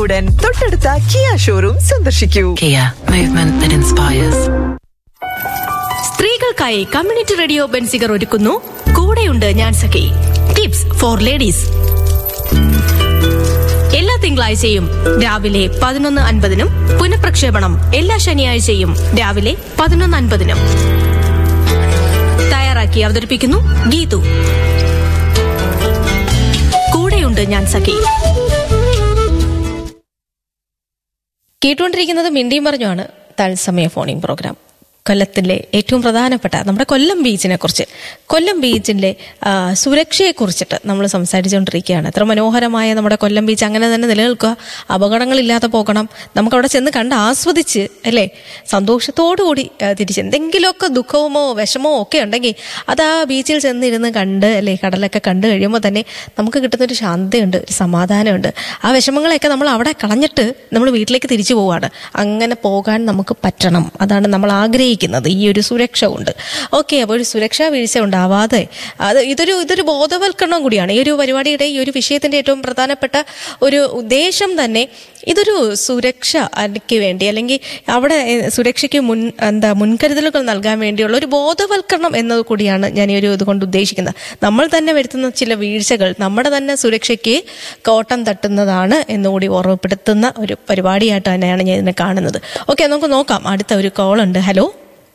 ഉടൻ തൊട്ടടുത്ത Kia showroom സന്ദർശിക്കൂ Kia, movement that inspires. സ്ത്രീകൾക്കായി കമ്മ്യൂണിറ്റി റേഡിയോ ബെൻസിഗർ ഒരുക്കുന്നു കൂടെയുണ്ട് ഞാൻ സഖി ടിപ്സ് ഫോർ ലേഡീസ് എല്ലാ തിങ്കളാഴ്ചയും രാവിലെ പതിനൊന്ന് അൻപതിനും പുനഃപ്രക്ഷേപണം എല്ലാ ശനിയാഴ്ചയും രാവിലെ പതിനൊന്ന് അൻപതിനും തയ്യാറാക്കി അവതരിപ്പിക്കുന്നു ഗീതു കൂടെയുണ്ട് ഞാൻ സഖി കേട്ടുകൊണ്ടിരിക്കുന്നത് മിണ്ടിയും പറഞ്ഞുമാണ് തത്സമയ ഫോണിംഗ് പ്രോഗ്രാം കൊല്ലത്തിലെ ഏറ്റവും പ്രധാനപ്പെട്ട നമ്മുടെ കൊല്ലം ബീച്ചിനെ കുറിച്ച് കൊല്ലം ബീച്ചിന്റെ ആ, സുരക്ഷയെ കുറിച്ചിട്ട് നമ്മൾ സംസാരിച്ചുകൊണ്ടിരിക്കുകയാണ് എത്ര മനോഹരമായ നമ്മുടെ കൊല്ലം ബീച്ച് അങ്ങനെ തന്നെ നിലനിൽക്കുക അപകടങ്ങളില്ലാതെ പോകണം നമുക്ക് അവിടെ ചെന്ന് കണ്ട് ആസ്വദിച്ച് അല്ലേ സന്തോഷത്തോടുകൂടി ആ, തിരിച്ച് എന്തെങ്കിലുമൊക്കെ ദുഃഖവുമോ വിഷമോ ഒക്കെ ഉണ്ടെങ്കിൽ അത് ആ ബീച്ചിൽ ചെന്നിരുന്ന് കണ്ട് അല്ലേ കടലൊക്കെ കണ്ടു കഴിയുമ്പോൾ തന്നെ നമുക്ക് കിട്ടുന്ന ഒരു ശാന്തതയുണ്ട് ഒരു സമാധാനമുണ്ട് ആ വിഷമങ്ങളെയൊക്കെ നമ്മൾ അവിടെ കളഞ്ഞിട്ട് നമ്മൾ വീട്ടിലേക്ക് തിരിച്ചു പോവുകയാണ് അങ്ങനെ പോകാൻ നമുക്ക് പറ്റണം അതാണ് നമ്മൾ ആഗ്രഹിക്കുന്നത് ഈ ഒരു സുരക്ഷ കൊണ്ട് ഓക്കെ അപ്പോൾ ഒരു സുരക്ഷാ വീഴ്ച ഉണ്ടാവാതെ അത് ഇതൊരു ഇതൊരു ബോധവൽക്കരണം കൂടിയാണ് ഈ ഒരു പരിപാടിയുടെ ഈ ഒരു വിഷയത്തിന്റെ ഏറ്റവും പ്രധാനപ്പെട്ട ഒരു ഉദ്ദേശം തന്നെ ഇതൊരു സുരക്ഷ എനിക്ക് വേണ്ടി അല്ലെങ്കിൽ അവിടെ എ, സുരക്ഷയ്ക്ക് മുൻ എന്താ മുൻകരുതലുകൾ നൽകാൻ വേണ്ടിയുള്ള ഒരു ബോധവൽക്കരണം എന്നത് കൂടിയാണ് ഞാൻ ഈ ഒരു ഇതുകൊണ്ട് ഉദ്ദേശിക്കുന്നത് നമ്മൾ തന്നെ വരുത്തുന്ന ചില വീഴ്ചകൾ നമ്മുടെ തന്നെ സുരക്ഷയ്ക്ക് കോട്ടം തട്ടുന്നതാണ് എന്നുകൂടി ഓർമ്മപ്പെടുത്തുന്ന ഒരു പരിപാടിയായിട്ട് തന്നെയാണ് ഞാൻ ഇതിനെ കാണുന്നത് ഓക്കെ നമുക്ക് നോക്കാം അടുത്ത ഒരു കോൾ ഉണ്ട് ഹലോ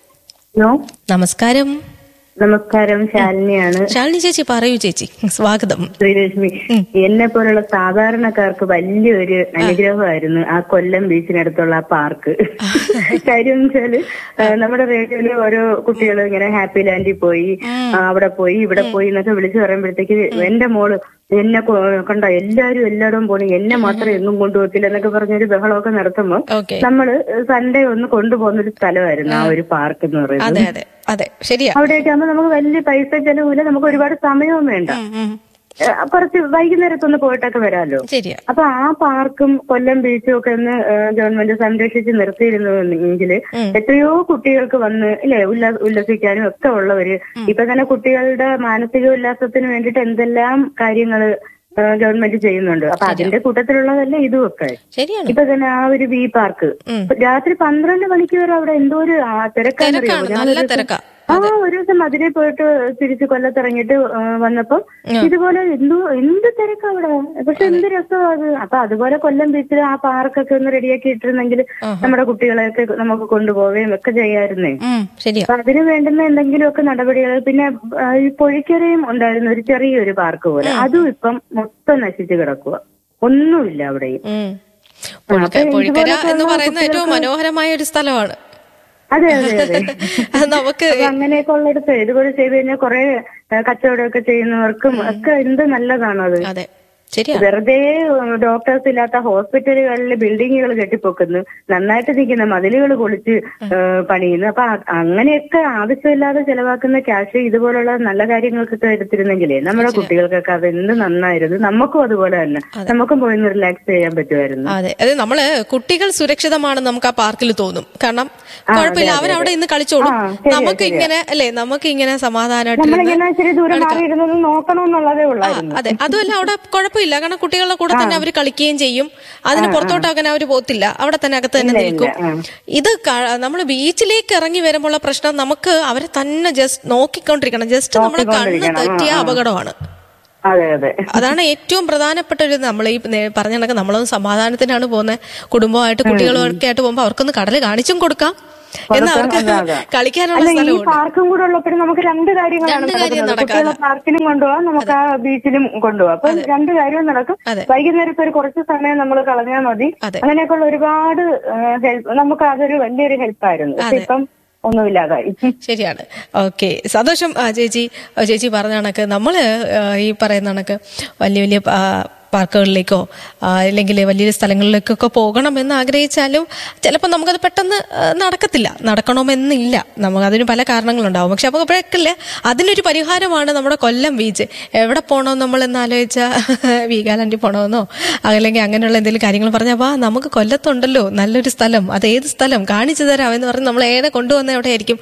ഹലോ നമസ്കാരം നമസ്കാരം ശാലിനിയാണ് ശാലിനി ചേച്ചി പറയൂ ചേച്ചി സ്വാഗതം ശ്രീലക്ഷ്മി എന്നെ പോലുള്ള സാധാരണക്കാർക്ക് വലിയൊരു അനുഗ്രഹമായിരുന്നു ആ കൊല്ലം ബീച്ചിനടുത്തുള്ള ആ പാർക്ക് കാര്യം എന്ന് വെച്ചാല് ആ, നമ്മുടെ റേഡിയോയില് ഓരോ കുട്ടികൾ ഇങ്ങനെ ഹാപ്പി ലാൻഡിൽ പോയി ആ, അവിടെ പോയി ഇവിടെ പോയി എന്നൊക്കെ വിളിച്ചു പറയുമ്പോഴത്തേക്ക് എന്റെ മോള് എന്നെ കൊ- കണ്ട എല്ലാരും എല്ലായിടവും പോണി എന്നെ മാത്രം എങ്ങും കൊണ്ടുപോകത്തില്ല എന്നൊക്കെ പറഞ്ഞൊരു ബഹളമൊക്കെ നടത്തുമ്പോ ഓക്കെ നമ്മള് സൺഡേ ഒന്ന് കൊണ്ടുപോകുന്ന ഒരു സ്ഥലമായിരുന്നു ആ ഒരു പാർക്ക് എന്ന് പറയുന്നത് അതെ അതെ അതെ ശരിയാ അവിടെയൊക്കെ ആകുമ്പോൾ നമുക്ക് വലിയ പൈസ ചെലവില്ല നമുക്ക് ഒരുപാട് സമയവും വേണ്ട ഉം, ഉം. ഏഹ് കുറച്ച് വൈകുന്നേരത്തൊന്ന് പോയിട്ടൊക്കെ വരാമല്ലോ ശരിയാ അപ്പൊ ആ പാർക്കും കൊല്ലം ബീച്ചും ഒക്കെ ഒന്ന് ഏഹ് ഗവൺമെന്റ് സംരക്ഷിച്ച് നിർത്തിയിരുന്നെങ്കിൽ എത്രയോ കുട്ടികൾക്ക് വന്ന് ഇല്ലേ ഉല്ല ഉല്ലസിക്കാനും ഒക്കെ ഉള്ളവര് ഇപ്പൊ തന്നെ കുട്ടികളുടെ മാനസിക ഉല്ലാസത്തിന് വേണ്ടിയിട്ട് എന്തെല്ലാം കാര്യങ്ങള് ഏഹ് ഗവൺമെന്റ് ചെയ്യുന്നുണ്ട് അപ്പൊ അതിന്റെ കൂട്ടത്തിലുള്ളതല്ലേ ഇതും ഒക്കെ ശരിയാണ് ഇപ്പൊ തന്നെ ആ ഒരു ബി പാർക്ക് രാത്രി പന്ത്രണ്ട് മണിക്ക് വരെ അവിടെ എന്തോ ഒരു ആ തിരക്കാന്നറിയോ തിരക്കാണ് നല്ല തിരക്കാ ആ ഒരു ദിവസം മധുരയിൽ പോയിട്ട് തിരിച്ച് കൊല്ലത്തിറങ്ങിയിട്ട് ആ, വന്നപ്പം ഇതുപോലെ എന്തോ എന്ത് തിരക്കാ അവിടെ പക്ഷെ എന്ത് രസമാ അത് അപ്പൊ അതുപോലെ കൊല്ലം ബീച്ചിൽ ആ പാർക്കൊക്കെ ഒന്ന് റെഡിയാക്കി ഇട്ടിരുന്നെങ്കിൽ നമ്മുടെ കുട്ടികളെയൊക്കെ നമുക്ക് കൊണ്ടുപോവുകയും ഒക്കെ ചെയ്യായിരുന്നേ ഉം, ശരിയാ അപ്പൊ അതിന് വേണ്ടുന്ന എന്തെങ്കിലുമൊക്കെ നടപടികൾ പിന്നെ ആ, ഈ പൊഴിക്കരയും ഉണ്ടായിരുന്നു ഒരു ചെറിയൊരു പാർക്ക് പോലെ അതും ഇപ്പം മൊത്തം നശിച്ചു കിടക്കുക ഒന്നുമില്ല അവിടെയും ഉം. പൊഴിക്ക- അപ്പൊ പൊഴിക്കര ഇതുപോലൊക്കെ എന്ന് ഉള്ള പറയുന്ന ഏറ്റവും കുട്ടികൾക്ക് മനോഹരമായ ഒരു സ്ഥലമാണ് അതെ അതെ അതെ അത് നമുക്ക് അപ്പൊ അങ്ങനെയൊക്കെ ഉള്ളിടത്ത് ഇതുപോലെ ചെയ്ത് കഴിഞ്ഞാൽ കുറെ കച്ചവടമൊക്കെ ചെയ്യുന്നവർക്കും ഒക്കെ എന്ത് നല്ലതാണത് അതെ ശരിയാ വെറുതെ ഡോക്ടേഴ്സ് ഇല്ലാത്ത ഹോസ്പിറ്റലുകളിൽ ബിൽഡിങ്ങുകൾ കെട്ടിപ്പൊക്കുന്നു നന്നായിട്ട് നിൽക്കുന്ന മതിലുകൾ പൊളിച്ച് ഏഹ് പണിയുന്നു അപ്പൊ അ- അങ്ങനെയൊക്കെ ആവശ്യമില്ലാതെ ചെലവാക്കുന്ന ക്യാഷ് ഇതുപോലുള്ള നല്ല കാര്യങ്ങൾക്കൊക്കെ എടുത്തിരുന്നെങ്കിലേ നമ്മുടെ കുട്ടികൾക്കൊക്കെ അത് എന്ത് നന്നായിരുന്നു നമുക്കും അതുപോലെ തന്നെ നമുക്കും പോയി ഒന്ന് റിലാക്സ് ചെയ്യാൻ പറ്റുമായിരുന്നു അതെ അത് നമ്മള് കുട്ടികൾ സുരക്ഷിതമാണെന്ന് നമുക്ക് ആ പാർക്കിൽ തോന്നും കാരണം കുഴപ്പമില്ല അവരവിടെ ഇന്ന് കളിച്ചോളും ആ, ശരിയാ, നമുക്ക് ഇങ്ങനെ അല്ലേ നമുക്ക് ഇങ്ങനെ സമാധാനമായിട്ട് നമ്മളിങ്ങനെ ഇച്ചിരി ദൂരം മാറി ഇരുന്നത് നോക്കണമെന്നുള്ളതേ ഉള്ളായിരുന്നു അതെ അതുമല്ല അവിടെ കുഴപ്പമില്ല കാരണം കുട്ടികളുടെ കൂടെ തന്നെ അവർ കളിക്കുകയും ചെയ്യും അതിന് പുറത്തോട്ട് അങ്ങനെ അവർ പോത്തില്ല അവിടെ തന്നെ അകത്ത് തന്നെ നിൽക്കും ഇത് നമ്മൾ ബീച്ചിലേക്ക് ഇറങ്ങി വരുമ്പോഴുള്ള പ്രശ്നം നമുക്ക് അവരെ തന്നെ ജസ്റ്റ് നോക്കിക്കൊണ്ടിരിക്കണം ജസ്റ്റ് നമ്മുടെ കണ്ണ് തെറ്റിയ അപകടമാണ് അതെ അതെ അതാണ് ഏറ്റവും പ്രധാനപ്പെട്ട ഒരു നമ്മൾ ഈ നേ- പറഞ്ഞ കണക്ക് നമ്മളൊന്ന് സമാധാനത്തിനാണ് പോകുന്നത് കുടുംബമായിട്ട് കുട്ടികളുമൊക്കെ ആയിട്ട് പോകുമ്പോൾ അവർക്കൊന്ന് കടല് കാണിച്ചും കൊടുക്കാം എന്നാൽ അവർക്ക് അതെ, അതെ. കളിക്കാനുള്ള അല്ല ഈ സ്ഥലമുണ്ട് പാർക്കും കൂടെ ഉള്ളപ്പോഴും നമുക്ക് രണ്ട് കാര്യങ്ങളാണ് രണ്ട് കാര്യം നടക്കുന്നത് നടക്കാം, കുട്ടികളെ പാർക്കിലും കൊണ്ടുപോകാം നമുക്ക് ആ ബീച്ചിലും കൊണ്ടുപോകാം അപ്പൊ രണ്ട് കാര്യവും നടക്കും അതെ. വൈകുന്നേരത്തെ ഒരു കുറച്ച് സമയം നമ്മൾ കളഞ്ഞാൽ മതി അതെ. അങ്ങനെയൊക്കെയുള്ള ഒരുപാട് ഹെൽപ്പ് നമുക്ക് അതൊരു വലിയൊരു ഹെൽപ്പായിരുന്നു പക്ഷെ ഇപ്പം ഒന്നുമില്ലാതായി ശരിയാണ് ഓക്കെ സന്തോഷം ആ, ചേച്ചി ആ, ചേച്ചി പറഞ്ഞ കണക്ക് നമ്മൾ ഈ പറയുന്ന കണക്ക് വലിയ വലിയ ആ, പാർക്കുകളിലേക്കോ ആ, അല്ലെങ്കിൽ വലിയ സ്ഥലങ്ങളിലേക്കൊക്കെ പോകണമെന്ന് ആഗ്രഹിച്ചാലും ചിലപ്പോൾ നമുക്കത് പെട്ടെന്ന് ആ, നടക്കത്തില്ല നടക്കണമെന്നില്ല നമുക്ക് അതിന് പല കാരണങ്ങളുണ്ടാവും പക്ഷെ അപ്പോൾ അപ്പോഴേക്കില്ല അതിനൊരു പരിഹാരമാണ് നമ്മുടെ കൊല്ലം ബീച്ച് എവിടെ പോകണോ നമ്മൾ എന്ന് ആലോചിച്ചാൽ വീഗാലാൻഡിൽ പോകണമെന്നോ അല്ലെങ്കിൽ അങ്ങനെയുള്ള എന്തെങ്കിലും കാര്യങ്ങൾ പറഞ്ഞാൽ വാ നമുക്ക് കൊല്ലത്തുണ്ടല്ലോ നല്ലൊരു സ്ഥലം അത് ഏത് സ്ഥലം കാണിച്ചു തരാം എന്ന് പറഞ്ഞ് നമ്മൾ ഏടെ കൊണ്ടുവന്ന എവിടെയായിരിക്കും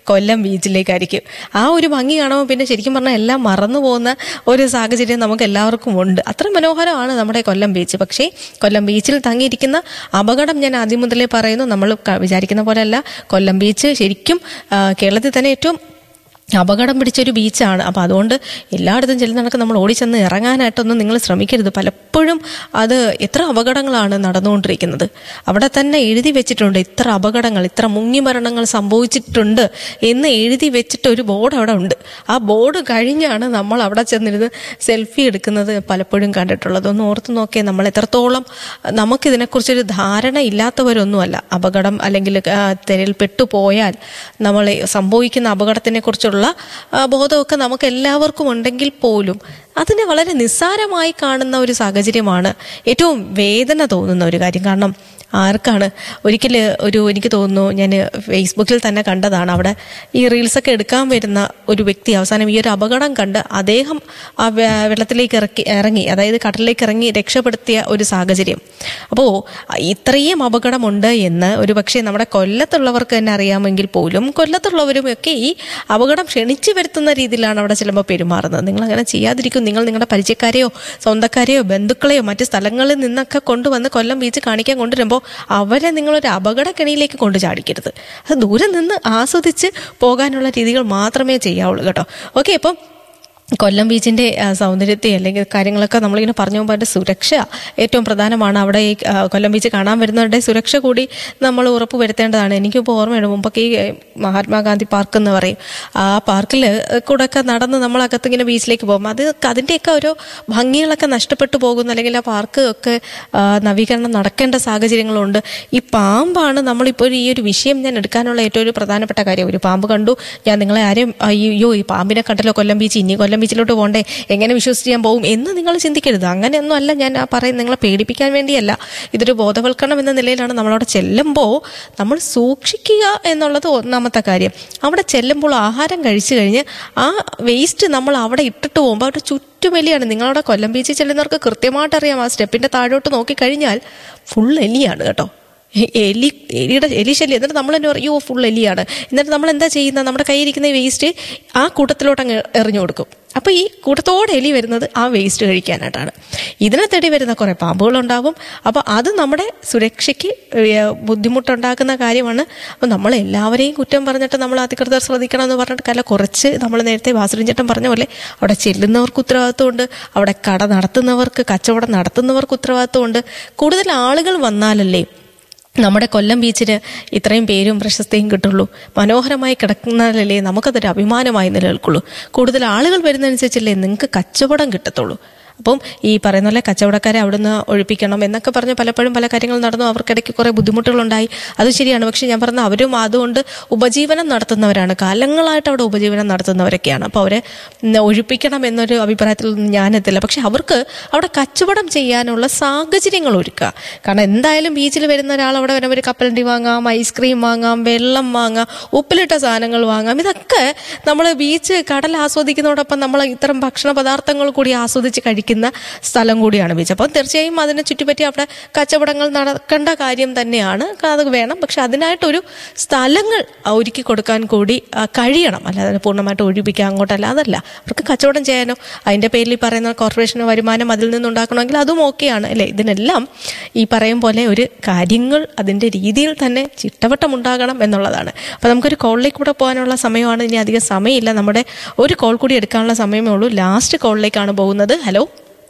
കൊല്ലം ബീച്ചിലേക്കായിരിക്കും ആ ഒരു ഭംഗി കാണുമ്പോൾ പിന്നെ ശരിക്കും പറഞ്ഞാൽ എല്ലാം മറന്നു പോകുന്ന ഒരു സാഹചര്യം നമുക്ക് എല്ലാവർക്കും ഉണ്ട് അത്ര മനോഹരമാണ് നമ്മുടെ കൊല്ലം ബീച്ച് പക്ഷേ കൊല്ലം ബീച്ചിൽ തങ്ങിയിരിക്കുന്ന അപകടം ഞാൻ ആദ്യം മുതലേ പറയുന്നു നമ്മൾ ക- വിചാരിക്കുന്ന പോലെയല്ല കൊല്ലം ബീച്ച് ശരിക്കും ആ, കേരളത്തിൽ തന്നെ ഏറ്റവും അപകടം പിടിച്ചൊരു ബീച്ചാണ് അപ്പോൾ അതുകൊണ്ട് എല്ലായിടത്തും ചെല്ലുന്നിടക്ക് നമ്മൾ ഓടിച്ചെന്ന് ഇറങ്ങാനായിട്ടൊന്നും നിങ്ങൾ ശ്രമിക്കരുത് പലപ്പോഴും അത് എത്ര അപകടങ്ങളാണ് നടന്നുകൊണ്ടിരിക്കുന്നത് അവിടെ തന്നെ എഴുതി വെച്ചിട്ടുണ്ട് ഇത്ര അപകടങ്ങൾ ഇത്ര മുങ്ങിമരണങ്ങൾ സംഭവിച്ചിട്ടുണ്ട് എന്ന് എഴുതി വെച്ചിട്ട് ഒരു ബോർഡ് അവിടെ ഉണ്ട് ആ ബോർഡ് കഴിഞ്ഞാണ് നമ്മൾ അവിടെ ചെന്നിരുന്ന് സെൽഫി എടുക്കുന്നത് പലപ്പോഴും കണ്ടിട്ടുള്ളത് ഒന്ന് ഓർത്ത് നോക്കിയാൽ നമ്മൾ എത്രത്തോളം നമുക്കിതിനെക്കുറിച്ചൊരു ധാരണ ഇല്ലാത്തവരൊന്നുമല്ല അപകടം അല്ലെങ്കിൽ ആ, തെരയിൽപ്പെട്ടു പോയാൽ നമ്മൾ സംഭവിക്കുന്ന അപകടത്തിനെ കുറിച്ചുള്ള ബോധമൊക്കെ നമുക്ക് എല്ലാവർക്കും ഉണ്ടെങ്കിൽ പോലും അതിനെ വളരെ നിസ്സാരമായി കാണുന്ന ഒരു സാഹചര്യമാണ് ഏറ്റവും വേദന തോന്നുന്ന ഒരു കാര്യം കാരണം ആർക്കാണ് ഒരിക്കൽ ഒരു എനിക്ക് തോന്നുന്നു ഞാൻ ഫേസ്ബുക്കിൽ തന്നെ കണ്ടതാണ് അവിടെ ഈ റീൽസൊക്കെ എടുക്കാൻ വരുന്ന ഒരു വ്യക്തി അവസാനം ഈ ഒരു അപകടം കണ്ട് അദ്ദേഹം ആ വെ- വെള്ളത്തിലേക്ക് ഇറക്കി ഇറങ്ങി അതായത് കടലിലേക്ക് ഇറങ്ങി രക്ഷപ്പെടുത്തിയ ഒരു സാഹചര്യം അപ്പോൾ ഇത്രയും അപകടമുണ്ട് എന്ന് ഒരു പക്ഷേ നമ്മുടെ കൊല്ലത്തുള്ളവർക്ക് തന്നെ അറിയാമെങ്കിൽ പോലും കൊല്ലത്തുള്ളവരും ഒക്കെ ഈ അപകടം ക്ഷണിച്ചു വരുത്തുന്ന രീതിയിലാണ് അവിടെ ചിലപ്പോൾ പെരുമാറുന്നത് നിങ്ങൾ അങ്ങനെ ചെയ്യാതിരിക്കും നിങ്ങൾ നിങ്ങളുടെ പരിചയക്കാരെയോ സ്വന്തക്കാരെയോ ബന്ധുക്കളെയോ മറ്റ് സ്ഥലങ്ങളിൽ നിന്നൊക്കെ കൊണ്ടുവന്ന് കൊല്ലം ബീച്ച് കാണിക്കാൻ കൊണ്ടുവരുമ്പോൾ അവരെ നിങ്ങളൊരു അപകടക്കെണിയിലേക്ക് കൊണ്ടു ചാടിക്കരുത് അത് ദൂരെ നിന്ന് ആസ്വദിച്ച് പോകാനുള്ള രീതികൾ മാത്രമേ ചെയ്യാവുള്ളൂ കേട്ടോ ഓക്കെ അപ്പം കൊല്ലം ബീച്ചിന്റെ ആ, സൗന്ദര്യത്തെ അല്ലെങ്കിൽ കാര്യങ്ങളൊക്കെ നമ്മളിങ്ങനെ പറഞ്ഞു പോകുമ്പോൾ അതിന്റെ സുരക്ഷ ഏറ്റവും പ്രധാനമാണ് അവിടെ ഈ ആ, കൊല്ലം ബീച്ച് കാണാൻ വരുന്നവരുടെ സുരക്ഷ കൂടി നമ്മൾ ഉറപ്പ് വരുത്തേണ്ടതാണ് എനിക്കിപ്പോൾ ഓർമ്മയുണ്ട് മുമ്പൊക്കെ ഈ മഹാത്മാഗാന്ധി പാർക്ക് എന്ന് പറയും ആ പാർക്കിൽ കൂടെ ഒക്കെ നടന്ന് നമ്മൾ അകത്ത് ഇങ്ങനെ ബീച്ചിലേക്ക് പോകും അത് അതിൻ്റെയൊക്കെ ഓരോ ഭംഗികളൊക്കെ നഷ്ടപ്പെട്ടു പോകുന്നു അല്ലെങ്കിൽ ആ പാർക്ക് ഒക്കെ ആ, നവീകരണം നടക്കേണ്ട സാഹചര്യങ്ങളുണ്ട് ഈ പാമ്പാണ് നമ്മളിപ്പോൾ ഈ ഒരു വിഷയം ഞാൻ എടുക്കാനുള്ള ഏറ്റവും ഒരു പ്രധാനപ്പെട്ട കാര്യം ഒരു പാമ്പ് കണ്ടു ഞാൻ നിങ്ങളെ ആരെയും അയ്യോ ഈ പാമ്പിനെ കണ്ടല്ലോ കൊല്ലം ബീച്ച് ഇനി കൊല്ലം ബീച്ചിലോട്ട് പോകണ്ടേ എങ്ങനെ വിശ്വസിച്ച് ഞാൻ പോകും എന്ന് നിങ്ങൾ ചിന്തിക്കരുത് അങ്ങനെയൊന്നും അല്ല ഞാൻ ആ പറയുന്നത് നിങ്ങളെ പേടിപ്പിക്കാൻ വേണ്ടിയല്ല ഇതൊരു ബോധവൽക്കരണം എന്ന നിലയിലാണ് നമ്മളവിടെ ചെല്ലുമ്പോൾ നമ്മൾ സൂക്ഷിക്കുക എന്നുള്ളത് ഒന്നാമത്തെ കാര്യം അവിടെ ചെല്ലുമ്പോൾ ആഹാരം കഴിച്ചു കഴിഞ്ഞ് ആ വേസ്റ്റ് നമ്മൾ അവിടെ ഇട്ടിട്ട് പോകുമ്പോൾ അവിടെ ചുറ്റും എലിയാണ് നിങ്ങളവിടെ കൊല്ലം ബീച്ചിൽ ചെല്ലുന്നവർക്ക് കൃത്യമായിട്ട് അറിയാം ആ സ്റ്റെപ്പിന്റെ താഴോട്ട് നോക്കിക്കഴിഞ്ഞാൽ ഫുൾ എലിയാണ് കേട്ടോ എ- എലി എലിയുടെ എലി ശല്യം എന്നിട്ട് നമ്മൾ തന്നെ പറയും "അയ്യോ ഫുൾ എലിയാണ് എന്നിട്ട് നമ്മൾ എന്താ ചെയ്യുന്നത് നമ്മുടെ കയ്യിരിക്കുന്ന ഈ വേസ്റ്റ് ആ കൂട്ടത്തിലോട്ട് അങ്ങ് എറിഞ്ഞു കൊടുക്കും അപ്പോൾ ഈ കൂട്ടത്തോടെ എലി വരുന്നത് ആ വേസ്റ്റ് കഴിക്കാനായിട്ടാണ് ഇതിനെ തേടി വരുന്ന കുറേ പാമ്പുകളുണ്ടാവും അപ്പോൾ അത് നമ്മുടെ സുരക്ഷയ്ക്ക് ഏഹ്, ബുദ്ധിമുട്ടുണ്ടാക്കുന്ന കാര്യമാണ് അപ്പോൾ നമ്മൾ എല്ലാവരെയും കുറ്റം പറഞ്ഞിട്ട് നമ്മൾ അധികൃതർ ശ്രദ്ധിക്കണം എന്ന് പറഞ്ഞിട്ട് കല കുറച്ച് നമ്മൾ നേരത്തെ വാസുരൻ ചേട്ടൻ പറഞ്ഞ പോലെ അവിടെ ചെല്ലുന്നവർക്ക് ഉത്തരവാദിത്വമുണ്ട് അവിടെ കട നടത്തുന്നവർക്ക് കച്ചവടം നടത്തുന്നവർക്ക് ഉത്തരവാദിത്വമുണ്ട് കൂടുതൽ ആളുകൾ വന്നാലല്ലേ നമ്മുടെ കൊല്ലം ബീച്ചിന് ഇത്രയും പേരും പ്രശസ്തിയും കിട്ടുള്ളൂ മനോഹരമായി കിടക്കുന്നതല്ലേ നമുക്കതൊരു അഭിമാനമായി നിലനിൽക്കുള്ളൂ കൂടുതൽ ആളുകൾ വരുന്നതനുസരിച്ചല്ലേ നിങ്ങൾക്ക് കച്ചവടം കിട്ടത്തുള്ളൂ അപ്പം ഈ പറയുന്ന പോലെ കച്ചവടക്കാരെ അവിടുന്ന് ഒഴിപ്പിക്കണം എന്നൊക്കെ പറഞ്ഞ് പലപ്പോഴും പല കാര്യങ്ങൾ നടന്നു അവർക്കിടയ്ക്ക് കുറേ ബുദ്ധിമുട്ടുകളുണ്ടായി അത് ശരിയാണ് പക്ഷെ ഞാൻ പറഞ്ഞ അവരും അതുകൊണ്ട് ഉപജീവനം നടത്തുന്നവരാണ് കാലങ്ങളായിട്ട് അവിടെ ഉപജീവനം നടത്തുന്നവരൊക്കെയാണ് അപ്പോൾ അവരെ ഉം, ഒഴിപ്പിക്കണം എന്നൊരു അഭിപ്രായത്തിൽ ഒന്നും ഞാനെത്തില്ല പക്ഷെ അവർക്ക് അവിടെ കച്ചവടം ചെയ്യാനുള്ള സാഹചര്യങ്ങൾ ഒരുക്കുക കാരണം എന്തായാലും ബീച്ചിൽ വരുന്ന ഒരാൾ അവിടെ വരുന്ന ഒരു കപ്പലണ്ടി വാങ്ങാം ഐസ്ക്രീം വാങ്ങാം വെള്ളം വാങ്ങാം ഉപ്പിലിട്ട സാധനങ്ങൾ വാങ്ങാം ഇതൊക്കെ നമ്മൾ ബീച്ച് കടൽ ആസ്വദിക്കുന്നതോടൊപ്പം നമ്മൾ ഇത്തരം ഭക്ഷണ പദാർത്ഥങ്ങൾ കൂടി ആസ്വദിച്ച് കഴിക്കുന്ന സ്ഥലം കൂടിയാണ് ബീച്ച് അപ്പോൾ തീർച്ചയായും അതിനെ ചുറ്റിപ്പറ്റി അവിടെ കച്ചവടങ്ങൾ നടക്കേണ്ട കാര്യം തന്നെയാണ് അത് വേണം പക്ഷെ അതിനായിട്ടൊരു സ്ഥലങ്ങൾ ഒരുക്കി കൊടുക്കാൻ കൂടി ആ, കഴിയണം അല്ലാതെ പൂർണ്ണമായിട്ട് ഒഴിപ്പിക്കുക അങ്ങോട്ടല്ല അതല്ല അവർക്ക് കച്ചവടം ചെയ്യാനോ അതിൻ്റെ പേരിൽ ഈ പറയുന്ന കോർപ്പറേഷന് വരുമാനം അതിൽ നിന്നുണ്ടാക്കണമെങ്കിൽ അതും ഓക്കെയാണ് അല്ലേ ഇതിനെല്ലാം ഈ പറയും പോലെ ഒരു കാര്യങ്ങൾ അതിൻ്റെ രീതിയിൽ തന്നെ ചിട്ടവട്ടം ഉണ്ടാകണം എന്നുള്ളതാണ് അപ്പോൾ നമുക്കൊരു കോളിലേക്ക് കൂടെ പോകാനുള്ള സമയമാണ് ഇനി അധികം സമയമില്ല നമ്മുടെ ഒരു കോൾ കൂടി എടുക്കാനുള്ള സമയമേ ഉള്ളൂ ലാസ്റ്റ് കോളിലേക്കാണ് പോകുന്നത് ഹലോ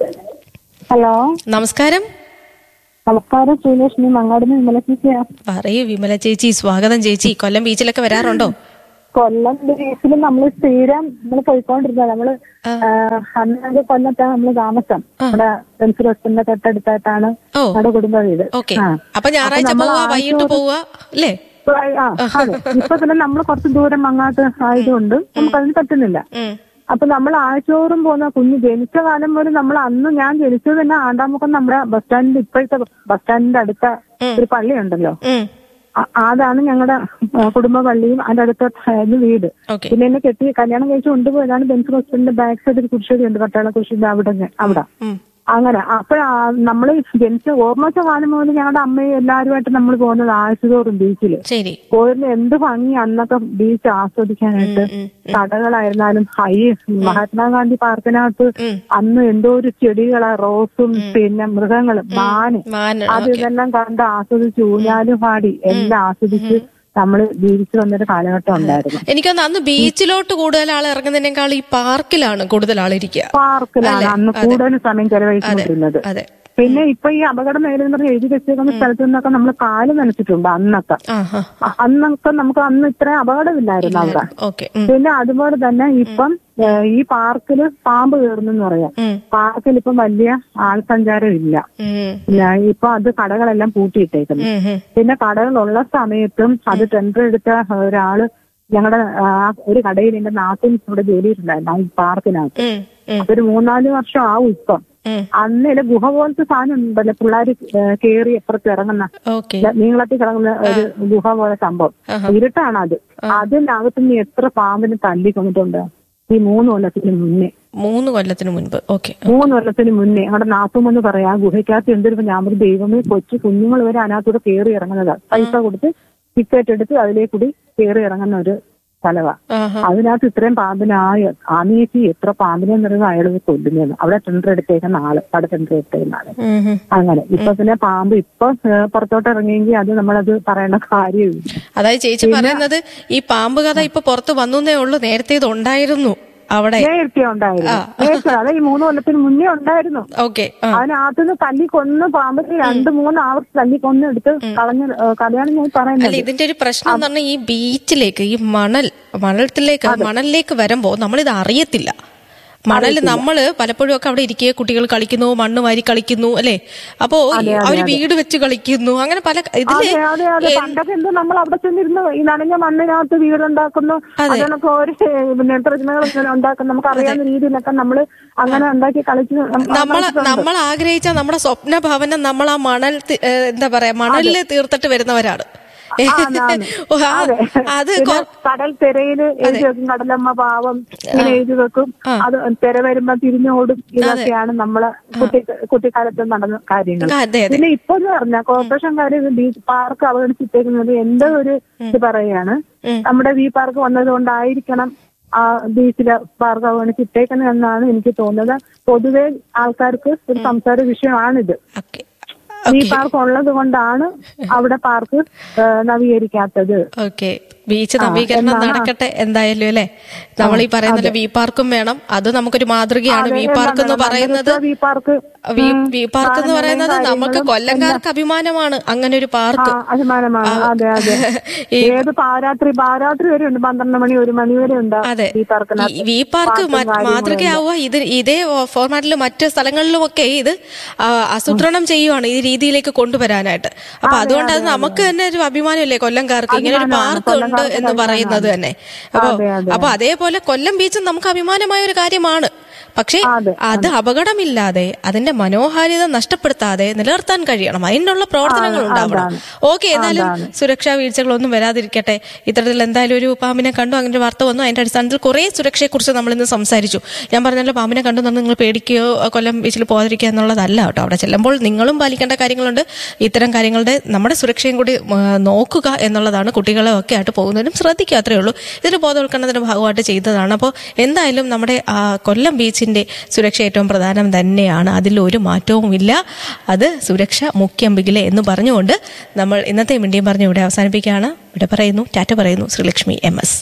ഹലോ നമസ്കാരം നമസ്കാരം ശ്രീലക്ഷ്മി മങ്ങാടുന്ന് വിമല ചേച്ചിയാ പറയൂ വിമല ചേച്ചി സ്വാഗതം ചേച്ചി കൊല്ലം ബീച്ചിലൊക്കെ വരാറുണ്ടോ കൊല്ലം ബീച്ചിൽ നമ്മൾ സ്ഥിരം നമ്മൾ പോയിക്കൊണ്ടിരുന്ന നമ്മള് അന്നൊക്കെ കൊല്ലത്താണ് നമ്മള് താമസം നമ്മുടെ പെൻസിൽ ഹോസ്പിറ്റലിന്റെ തൊട്ടടുത്തായിട്ടാണ് ഓ. നമ്മുടെ കുടുംബ വീട് ഓക്കെ ആ. അപ്പൊ ഞായറാഴ്ച അപ്പൊ നമ്മള് പോവാ വൈകിട്ട് ആഴ്ച പോവാ അല്ലേ ആ അതെ ഇപ്പൊ പിന്നെ നമ്മൾ കുറച്ച് ദൂരം അങ്ങാട്ട് ആയതുകൊണ്ട് നമുക്ക് അതിന് പറ്റുന്നില്ല ഉം. അപ്പൊ നമ്മൾ ആഴ്ചോറും പോകുന്ന കുഞ്ഞ് ജനിച്ച കാലം മുതൽ നമ്മൾ അന്ന് ഞാൻ ജനിച്ചത് തന്നെ ആണ്ടാമുഖം നമ്മുടെ ബസ് സ്റ്റാൻഡിന്റെ ഇപ്പോഴത്തെ ബസ് സ്റ്റാൻഡിന്റെ അടുത്ത ഒരു പള്ളിയുണ്ടല്ലോ ഉം. അ- അതാണ് ഞങ്ങളുടെ കുടുംബ പള്ളിയും അതിന്റെ അടുത്തായിരുന്നു വീട് ഓക്കെ പിന്നെ എന്നെ കെട്ടി കല്യാണം കഴിച്ച് കൊണ്ടുപോയതാണ് ബെൻസ് ഹോസ്പിറ്റലിന്റെ ബാക്ക് സൈഡ് ഒരു കുരിശടി ഉണ്ട് പട്ടാള കുരിശിന്റെ അവിടെ അവിടെ ഉം. അങ്ങനെ അപ്പൊ നമ്മള് ജനിച്ച ഓർമ്മച്ച കാലം മുതൽ ഞങ്ങളുടെ അമ്മയും എല്ലാവരുമായിട്ട് നമ്മൾ പോകുന്നത് ആഴ്ചതോറും ബീച്ചില് ശരി പോയിരുന്ന എന്ത് ഭംഗി അന്നൊക്കെ ബീച്ച് ആസ്വദിക്കാനായിട്ട് ഉം, കടകളായിരുന്നാലും ഹൈ മഹാത്മാഗാന്ധി പാർക്കിനകത്ത് ഉം. അന്ന് എന്തോ ഒരു ചെടികളാ റോസും പിന്നെ മൃഗങ്ങളും മാന് മാന അത് ഇതെല്ലാം കണ്ട് ആസ്വദിച്ച് ഊഞ്ഞാലും പാടി എല്ലാം ആസ്വദിച്ച് നമ്മള് ജീവിച്ചു വന്നൊരു കാലഘട്ടം ഉണ്ടായിരുന്നു എനിക്കൊന്ന് അന്ന് ബീച്ചിലോട്ട് കൂടുതൽ ആൾ ഇറങ്ങുന്നതിനേക്കാൾ ഈ പാർക്കിലാണ് കൂടുതൽ ആൾ ഇരിക്കുക പാർക്കിലാണ് അല്ലേ? അന്ന് അതെ. കൂടുതൽ സമയം ചെലവഴിച്ചുകൊണ്ടിരുന്നത് അതെ പിന്നെ ഇപ്പൊ ഈ അപകടം നേരിടുന്ന എഴുതി വെച്ചേക്കുന്ന സ്ഥലത്തു നിന്നൊക്കെ നമ്മൾ കാല് നനച്ചിട്ടുണ്ട് അന്നൊക്കെ ആ ഹാ അ- അന്നൊക്കെ നമുക്ക് അന്ന് ഇത്രയും അപകടമില്ലായിരുന്നു അവിടെ ഓക്കെ പിന്നെ അതുപോലെ തന്നെ ഇപ്പം ഏഹ്, ഈ പാർക്കില് പാമ്പ് കയറുന്നെന്ന് പറയാം പാർക്കിൽ ഇപ്പം വലിയ ആൾസഞ്ചാരം ഇല്ല പിന്നെ ഇപ്പൊ അത് കടകളെല്ലാം പൂട്ടിയിട്ടേക്കുന്നു പിന്നെ കടകളുള്ള സമയത്തും അത് ടെൻഡർ എടുത്ത ഒരാള് ഞങ്ങളുടെ ഒരു കടയിൽ എന്റെ നാട്ടിൽ ഇവിടെ ജോലിയിട്ടുണ്ടായിരുന്നു ആ പാർക്കിനകത്ത് അപ്പൊ ഒരു മൂന്നാല് വർഷം ആവും ഇപ്പം അന്നേലെ ഗുഹ പോലത്തെ സാധനം ഉണ്ടല്ലോ പിള്ളേര് കയറി എപ്പുറത്ത് ഇറങ്ങുന്ന ഓക്കെ ഇല്ല, നീളത്തിൽ കിടങ്ങുന്ന ഒരു ഗുഹ പോലെ സംഭവം ഇരുട്ടാണ് അത് അതിനകത്ത് നിന്ന് എത്ര പാമ്പിനെ തല്ലി കൊണ്ടിട്ടുണ്ട് ഈ മൂന്ന് കൊല്ലത്തിന് മുന്നേ മൂന്ന് കൊല്ലത്തിന് മുൻപ് ഓക്കെ മൂന്ന് കൊല്ലത്തിന് മുന്നേ അവിടെ നാത്തുമെന്ന് പറയാം ആ ഗുഹയ്ക്കകത്ത് എന്തൊരു ഞാൻ ഒരു ദൈവമേ കൊച്ചു കുഞ്ഞുങ്ങൾ വരെ അതിനകത്തൂടെ കയറി ഇറങ്ങുന്നതാ പൈസ കൊടുത്ത് ടിക്കറ്റ് എടുത്ത് അതിലേക്ക് കൂടി കയറി ഇറങ്ങുന്ന ഒരു സ്ഥലവാ ആഹാ. അതിനകത്ത് ഇത്രയും പാമ്പിനായ ആമയേച്ചി എത്ര പാമ്പിനെ നിറവ് അയാൾ കൊല്ലുന്നത് അവിടെ ടെൻഡർ എടുത്തേക്കുന്ന ആള് അവിടെ ടെൻഡർ എടുത്തേക്കുന്ന ആള് അങ്ങനെ ഇപ്പൊ പിന്നെ പാമ്പ് ഇപ്പൊ ഏഹ്, പുറത്തോട്ട് ഇറങ്ങിയെങ്കിൽ അത് നമ്മളത് പറയേണ്ട കാര്യമില്ല അതായത് ചേച്ചി പറയുന്നത് ഈ പാമ്പ് കഥ ഇപ്പൊ പുറത്ത് വന്നേ ഉള്ളൂ നേരത്തെ ഇത് ഉണ്ടായിരുന്നു അവിടെ നേരത്തെ ഉണ്ടായിരുന്നു നേരത്തെ അതെ ഈ മൂന്ന് കൊല്ലത്തിന് മുന്നേ ഉണ്ടായിരുന്നു ഓക്കെ അതിനകത്തുനിന്ന് തല്ലി കൊന്ന് പാമ്പിന് രണ്ട് മൂന്ന് ആവർത്തി തല്ലി കൊന്ന് എടുത്ത് കളഞ്ഞ ഏഹ്, കഥയാണ് ഞാൻ അല്ല പറയുന്നത് ഇതിന്റെ ഒരു പ്രശ്നം എന്ന് പറഞ്ഞാൽ ഈ ബീച്ചിലേക്ക് ഈ മണൽ മണലത്തിലേക്ക് മണലിലേക്ക് വരുമ്പോ നമ്മളിത് അറിയത്തില്ല മണൽ നമ്മള് പലപ്പോഴും ഒക്കെ അവിടെ ഇരിക്കുക കുട്ടികൾ കളിക്കുന്നു മണ്ണ് വാരി കളിക്കുന്നു അല്ലെ അപ്പോ ഈ അവര് വീട് വെച്ച് കളിക്കുന്നു അങ്ങനെ പല ഇതില് അതെ അതെ അതെ പണ്ടൊക്കെ എന്തോ നമ്മൾ അവിടെ ചെന്നിരുന്ന് ഈ നനഞ്ഞ മണ്ണിനകത്ത് വീടുണ്ടാക്കുന്നു അതിനൊക്കെ ഒരു പിന്നെ പ്രതിമകൾ ഇങ്ങനെ ഉണ്ടാക്കുന്നു നമുക്ക് അറിയാവുന്ന രീതിയിലൊക്കെ നമ്മൾ അങ്ങനെ ഉണ്ടാക്കി കളിച്ച് നം- നമ്മൾ കളിച്ചിട്ടുണ്ട്. നമ്മൾ ആഗ്രഹിച്ച നമ്മുടെ സ്വപ്ന ഭവനം നമ്മൾ ആ മണൽ തി- ഏ, എന്താ പറയാ മണലില് തീർത്തിട്ട് വരുന്നവരാണ് ആണ്, ആണ്. ഓ, ആ, അതെ. അത് പിന്നെ കൊ- കടൽ തിരയില് എഴുതി വെക്കും കടലമ്മ പാവം ഇങ്ങനെ എഴുതി വെക്കും അത് തിര വരുമ്പോ തിരിഞ്ഞോടും ഇതൊക്കെയാണ് നമ്മളെ കുട്ടി കുട്ടിക്കാലത്ത് നടന്ന കാര്യങ്ങൾ ആ, അതെ അതെ പിന്നെ ഇപ്പൊ എന്ന് പറഞ്ഞാൽ കോർപ്പറേഷൻകാര് ബീച്ച് പാർക്ക് അവഗണിച്ചിട്ടേക്കുന്നത് എന്റെ ഒരു ഇത് പറയാണ് നമ്മുടെ വി പാർക്ക് വന്നത് കൊണ്ടായിരിക്കണം ആ ബീച്ചിലെ പാർക്ക് അവഗണിച്ചിട്ടേക്കുന്നത് എന്നാണ് എനിക്ക് തോന്നുന്നത് പൊതുവെ ആൾക്കാർക്ക് ഒരു സംസാര വിഷയമാണിത് ഓക്കെ ഈ പാർക്ക് ഉള്ളത് കൊണ്ടാണ് അവിടെ പാർക്ക് ഏ, നവീകരിക്കാത്തത് ഓക്കെ ബീച്ച് നവീകരണം നടക്കട്ടെ എന്തായാലും അല്ലെ നമ്മൾ ഈ പറയുന്നില്ല വി പാർക്കും വേണം അത് നമുക്കൊരു മാതൃകയാണ് വി പാർക്ക് എന്ന് പറയുന്നത് V park V V park എന്ന് പറയുന്നത് നമുക്ക് കൊല്ലംകാർക്ക് അഭിമാനമാണ് അങ്ങനെ ഒരു പാർക്ക് അഭിമാനമാണ് അതെ അതെ ഈ- ഏത് പാരാത്രി പാരാത്രി വരെ ഉണ്ട് പന്ത്രണ്ട് മണി ഒരു മണി വരെ ഉണ്ട് അതെ ഈ പാർക്കിനകത്ത് ഈ വി പാർക്ക് മ- മാതൃകയാവുക ഇത് ഇതേ ഫോർമാറ്റിൽ മറ്റ് സ്ഥലങ്ങളിലുമൊക്കെ ഇത് ആ, ആസൂത്രണം ചെയ്യുവാണ് ഈ രീതിയിലേക്ക് കൊണ്ടുവരാനായിട്ട് അപ്പൊ അതുകൊണ്ട് അത് നമുക്ക് തന്നെ ഒരു അഭിമാനമല്ലേ കൊല്ലംകാർക്ക് ഇങ്ങനെ ഒരു പാർക്ക് ഉണ്ട് എന്ന് പറയുന്നത് തന്നെ അപ്പൊ അപ്പൊ അതേപോലെ കൊല്ലം ബീച്ചും നമുക്ക് അഭിമാനമായ ഒരു കാര്യമാണ് പക്ഷേ അത് അപകടമില്ലാതെ അതിന്റെ മനോഹാരിത നഷ്ടപ്പെടുത്താതെ നിലനിർത്താൻ കഴിയണം അതിനുള്ള പ്രവർത്തനങ്ങൾ ഉണ്ടാവണം ഓക്കെ എന്നാലും സുരക്ഷാ വീഴ്ചകളൊന്നും വരാതിരിക്കട്ടെ ഇത്തരത്തിൽ എന്തായാലും ഒരു പാമ്പിനെ കണ്ടു അങ്ങനെ ഒരു വാർത്ത വന്നു അതിന്റെ അടിസ്ഥാനത്തിൽ കുറെ സുരക്ഷയെക്കുറിച്ച് നമ്മൾ ഇന്ന് സംസാരിച്ചു ഞാൻ പറഞ്ഞല്ലോ പാമ്പിനെ കണ്ടു എന്ന് നിങ്ങൾ പേടിക്കുകയോ കൊല്ലം ബീച്ചിൽ പോകാതിരിക്കുക എന്നുള്ളതല്ല കേട്ടോ അവിടെ ചെല്ലുമ്പോൾ നിങ്ങളും പാലിക്കേണ്ട കാര്യങ്ങളുണ്ട് ഇത്തരം കാര്യങ്ങളുടെ നമ്മുടെ സുരക്ഷയും കൂടി ആ, നോക്കുക എന്നുള്ളതാണ് കുട്ടികളെ ഒക്കെ ആയിട്ട് പോകുന്നതിനും ശ്രദ്ധിക്കുക അത്രേ ഉള്ളൂ ഇതിന് ബോധവൽക്കരണത്തിന്റെ ഭാഗമായിട്ട് ചെയ്തതാണ് അപ്പോൾ എന്തായാലും നമ്മുടെ ആ, കൊല്ലം ബീച്ചിന്റെ സുരക്ഷ ഏറ്റവും പ്രധാനം തന്നെയാണ് അതിൽ ഒരു മാറ്റവും ഇല്ല അത് സുരക്ഷ മുഖ്യം ബിഗിലെ എന്ന് പറഞ്ഞുകൊണ്ട് നമ്മൾ ഇന്നത്തെ മിണ്ടിയും പറഞ്ഞു ഇവിടെ അവസാനിപ്പിക്കുകയാണ് ഇവിടെ പറയുന്നു ടാറ്റ പറയുന്നു Sreelakshmi M S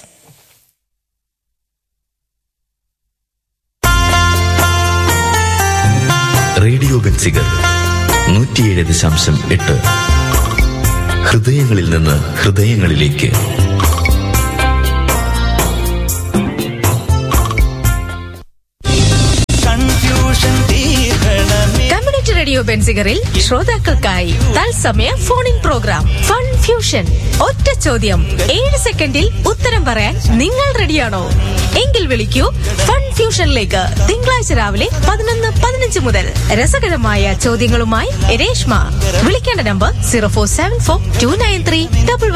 radio Benziger നൂറ്റിയേഴ് ദശാംശം എട്ട് ഹൃദയങ്ങളിൽ നിന്ന് ഹൃദയങ്ങളിലേക്ക് കൺഫ്യൂഷൻ തീർക്കണമേ കമ്മ്യൂണിറ്റി റേഡിയോ ബെൻസിഗറിൽ ശ്രോതാക്കൾക്കായി തത്സമയ phone in programme fun fusion ഒറ്റ ചോദ്യം ഏഴ് സെക്കൻഡിൽ ഉത്തരം പറയാൻ നിങ്ങൾ റെഡിയാണോ എങ്കിൽ വിളിക്കൂ ഫൺ ഫ്യൂഷനിലേക്ക് തിങ്കളാഴ്ച രാവിലെ പതിനൊന്ന് പതിനഞ്ച് മുതൽ രസകരമായ ചോദ്യങ്ങളുമായി രേഷ്മ വിളിക്കേണ്ട number zero four seven four two nine three double